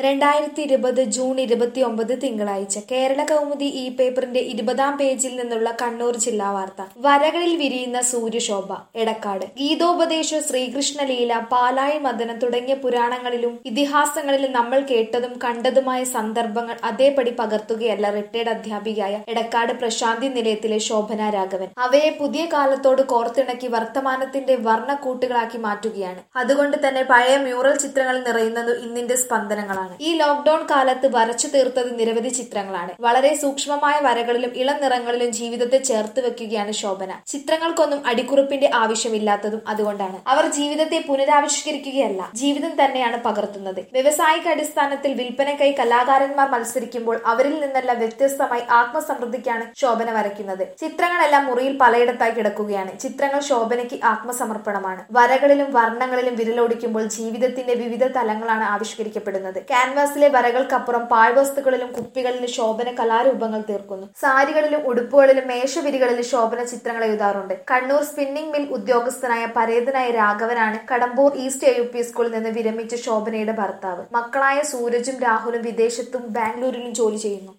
രണ്ടായിരത്തി ഇരുപത് ജൂൺ ഇരുപത്തിയൊമ്പത് തിങ്കളാഴ്ച കേരള കൗമുദി ഈ പേപ്പറിന്റെ ഇരുപതാം പേജിൽ നിന്നുള്ള കണ്ണൂർ ജില്ലാ വാർത്ത വരകളിൽ വിരിയുന്ന സൂര്യശോഭ എടക്കാട് ഗീതോപദേശ ശ്രീകൃഷ്ണലീല പാലായി മദനം തുടങ്ങിയ പുരാണങ്ങളിലും ഇതിഹാസങ്ങളിലും നമ്മൾ കേട്ടതും കണ്ടതുമായ സന്ദർഭങ്ങൾ അതേപടി പകർത്തുകയല്ല റിട്ടയർഡ് അധ്യാപികയായ എടക്കാട് പ്രശാന്തി നിലയത്തിലെ ശോഭന രാഘവൻ അവയെ പുതിയ കാലത്തോട് കോർത്തിണക്കി വർത്തമാനത്തിന്റെ വർണ്ണക്കൂട്ടുകളാക്കി മാറ്റുകയാണ് അതുകൊണ്ട് തന്നെ പഴയ മ്യൂറൽ ചിത്രങ്ങൾ നിറയുന്നത് ഇന്നിന്റെ സ്പന്ദനങ്ങളാണ് ഈ ലോക്ഡൌൺ കാലത്ത് വരച്ചു തീർത്തത് നിരവധി ചിത്രങ്ങളാണ് വളരെ സൂക്ഷ്മമായ വരകളിലും ഇളം നിറങ്ങളിലും ജീവിതത്തെ ചേർത്ത് വെക്കുകയാണ് ശോഭന ചിത്രങ്ങൾക്കൊന്നും അടിക്കുറിപ്പിന്റെ ആവശ്യമില്ലാത്തതും അതുകൊണ്ടാണ് അവർ ജീവിതത്തെ പുനരാവിഷ്കരിക്കുകയല്ല ജീവിതം തന്നെയാണ് പകർത്തുന്നത് വ്യവസായിക അടിസ്ഥാനത്തിൽ വിൽപ്പനയ്ക്കായി കലാകാരന്മാർ മത്സരിക്കുമ്പോൾ അവരിൽ നിന്നെല്ലാം വ്യത്യസ്തമായി ആത്മസമൃദ്ധിക്കാണ് ശോഭന വരയ്ക്കുന്നത് ചിത്രങ്ങളെല്ലാം മുറിയിൽ പലയിടത്തായി കിടക്കുകയാണ് ചിത്രങ്ങൾ ശോഭനയ്ക്ക് ആത്മസമർപ്പണമാണ് വരകളിലും വർണ്ണങ്ങളിലും വിരലോടിക്കുമ്പോൾ ജീവിതത്തിന്റെ വിവിധ തലങ്ങളാണ് ആവിഷ്കരിക്കപ്പെടുന്നത് ക്യാൻവാസിലെ വരകൾക്കപ്പുറം പാഴ്വസ്തുക്കളിലും കുപ്പികളിലും ശോഭന കലാരൂപങ്ങൾ തീർക്കുന്നു സാരികളിലും ഉടുപ്പുകളിലും മേശവിരികളിലും ശോഭന ചിത്രങ്ങൾ എഴുതാറുണ്ട് കണ്ണൂർ സ്പിന്നിംഗ് മിൽ ഉദ്യോഗസ്ഥനായ പരേതനായ രാഘവനാണ് Kadambur east A U P സ്കൂളിൽ നിന്ന് വിരമിച്ച ശോഭനയുടെ ഭർത്താവ് മക്കളായ സൂരജും രാഹുലും വിദേശത്തും ബാംഗ്ലൂരിലും ജോലി ചെയ്യുന്നു